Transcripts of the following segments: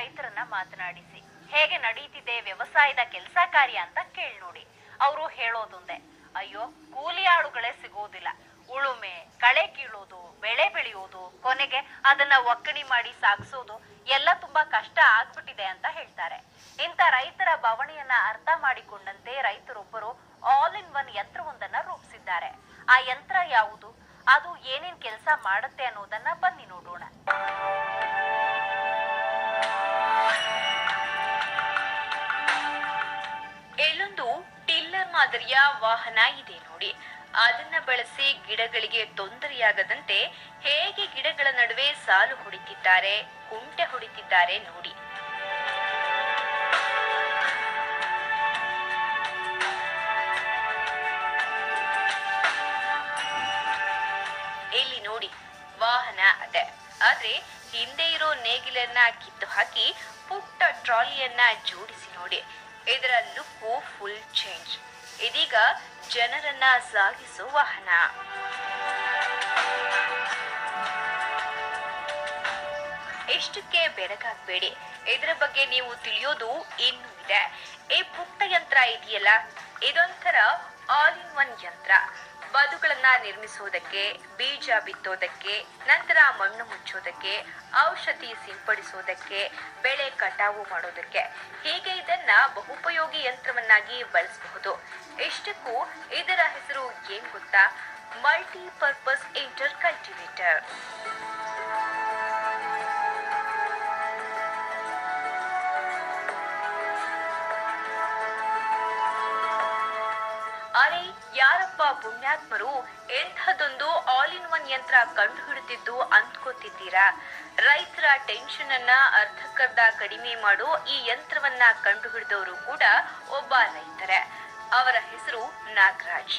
ರೈತರನ್ನ ಮಾತನಾಡಿಸಿ ಹೇಗೆ ನಡೀತಿದೆ ವ್ಯವಸಾಯದ ಕೆಲಸ ಕಾರ್ಯ ಅಂತ ಕೇಳ್ ನೋಡಿ ಅವರು ಹೇಳೋದೊಂದೇ ಅಯ್ಯೋ ಕೂಲಿ ಆಳುಗಳೇ ಸಿಗೋದಿಲ್ಲ ಉಳುಮೆ ಕಳೆ ಕೀಳೋದು ಬೆಳೆ ಬೆಳೆಯೋದು ಕೊನೆಗೆ ಅದನ್ನ ಒಕ್ಕಣಿ ಮಾಡಿ ಸಾಗಿಸೋದು ಎಲ್ಲ ತುಂಬಾ ಕಷ್ಟ ಆಗ್ಬಿಟ್ಟಿದೆ ಅಂತ ಹೇಳ್ತಾರೆ ಇಂಥ ರೈತರ ಬವಣೆಯನ್ನ ಅರ್ಥ ಮಾಡಿಕೊಂಡಂತೆ ರೈತರೊಬ್ಬರು ಆಲ್ ಇನ್ ಒನ್ ಯಂತ್ರವೊಂದನ್ನ ರೂಪಿಸಿದ್ದಾರೆ ಆ ಯಂತ್ರ ಯಾವುದು ಅದು ಏನೇನ್ ಕೆಲಸ ಮಾಡುತ್ತೆ ಅನ್ನೋದನ್ನ ಬನ್ನಿ ನೋಡೋಣ ಇಲ್ಲೊಂದು ಟಿಲ್ಲರ್ ಮಾದರಿಯ ವಾಹನ ಇದೆ ನೋಡಿ ಅದನ್ನ ಬಳಸಿ ಗಿಡಗಳಿಗೆ ತೊಂದರೆಯಾಗದಂತೆ ಹೇಗೆ ಗಿಡಗಳ ನಡುವೆ ಸಾಲು ಹೊಡಿತಿದ್ದಾರೆ ಕುಂಟೆ ಹೊಡಿತಿದ್ದಾರೆ ನೋಡಿ ಇಲ್ಲಿ ನೋಡಿ ವಾಹನ ಅದೆ ಆದ್ರೆ ಹಿಂದೆ ಇರೋ ನೇಗಿಲನ್ನ ಕಿತ್ತು ಹಾಕಿ ಪುಟ್ಟ ಟ್ರಾಲಿಯನ್ನ ಜೋಡಿಸಿ ನೋಡಿ ಇದರ ಲುಕ್ಕು ಫುಲ್ ಚೇಂಜ್ ಇದೀಗ ಜನರನ್ನ ಸಾಗಿಸೋ ವಾಹನ ಇಷ್ಟಕ್ಕೆ ಬೆರಗಾಗ್ಬೇಡಿ ಇದರ ಬಗ್ಗೆ ನೀವು ತಿಳಿಯೋದು ಇನ್ನೂ ಇದೆ ಈ ಪುಟ್ಟ ಯಂತ್ರ ಇದೆಯಲ್ಲ ಇದೊಂಥರ ಆಲ್ ಇನ್ ಒನ್ ಯಂತ್ರ ಬದುಗಳನ್ನ ನಿರ್ಮಿಸೋದಕ್ಕೆ ಬೀಜ ಬಿತ್ತೋದಕ್ಕೆ ನಂತರ ಮಣ್ಣು ಮುಚ್ಚೋದಕ್ಕೆ ಔಷಧಿ ಸಿಂಪಡಿಸೋದಕ್ಕೆ ಬೆಳೆ ಕಟಾವು ಮಾಡೋದಕ್ಕೆ ಹೀಗೆ ಇದನ್ನ ಬಹುಪಯೋಗಿ ಯಂತ್ರವನ್ನಾಗಿ ಬಳಸಬಹುದು ಇಷ್ಟಕ್ಕೂ ಇದರ ಹೆಸರು ಏನ್ ಗೊತ್ತಾ ಮಲ್ಟಿಪರ್ಪಸ್ ಇಂಟರ್ ಕಲ್ಟಿವೇಟರ್ ಅರೆ ಯಾರಪ್ಪ ಪುಣ್ಯಾತ್ಮರು ಎಂಥದೊಂದು ಆಲ್ ಇನ್ ಒನ್ ಯಂತ್ರ ಕಂಡು ಹಿಡಿದಿದ್ದು ಅಂದ್ಕೋತಿದ್ದೀರಾ ರೈತರ ಟೆನ್ಷನ್ ಅನ್ನ ಅರ್ಧಕ್ಕರ್ಧ ಕಡಿಮೆ ಮಾಡೋ ಈ ಯಂತ್ರವನ್ನ ಕಂಡು ಹಿಡಿದವರು ಕೂಡ ಒಬ್ಬ ರೈತರೇ ಅವರ ಹೆಸರು ನಾಗರಾಜ್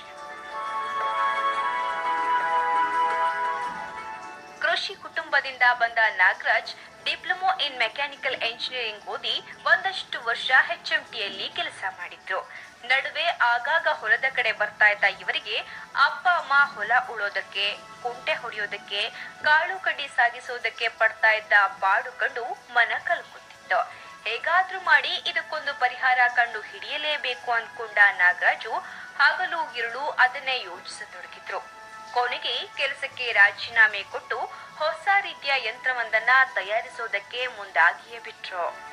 ಕೃಷಿ ಕುಟುಂಬದಿಂದ ಬಂದ Nagaraj diploma in mechanical engineering ಓದಿ ಒಂದಷ್ಟು ವರ್ಷ ಯಲ್ಲಿ ಕೆಲಸ ಮಾಡಿದ್ರು ನಡುವೆ ಆಗಾಗ ಹೊಲದ ಕಡೆ ಬರ್ತಾ ಇದ್ದ ಇವರಿಗೆ ಅಪ್ಪ ಅಮ್ಮ ಹೊಲ ಉಳೋದಕ್ಕೆ ಕುಂಟೆ ಹೊಡೆಯೋದಕ್ಕೆ ಕಾಳು ಕಡ್ಡಿ ಸಾಗಿಸೋದಕ್ಕೆ ಪಡ್ತಾ ಇದ್ದ ಪಾಡು ಕಂಡು ಮನ ಕಲ್ಕೊತಿತ್ತು ಹೇಗಾದ್ರೂ ಮಾಡಿ ಇದಕ್ಕೊಂದು ಪರಿಹಾರ ಕಂಡು ಹಿಡಿಯಲೇಬೇಕು ಅನ್ಕೊಂಡ ನಾಗರಾಜು ಹಗಲು ಇರುಳು ಅದನ್ನೇ ಯೋಚಿಸತೊಡಗಿದ್ರು ಕೊನೆಗೆ ಕೆಲಸಕ್ಕೆ ರಾಜೀನಾಮೆ ಕೊಟ್ಟು ಹೊಸ ರೀತಿಯ ಯಂತ್ರವೊಂದನ್ನ ತಯಾರಿಸೋದಕ್ಕೆ ಮುಂದಾಗಿಯೇ ಬಿಟ್ರು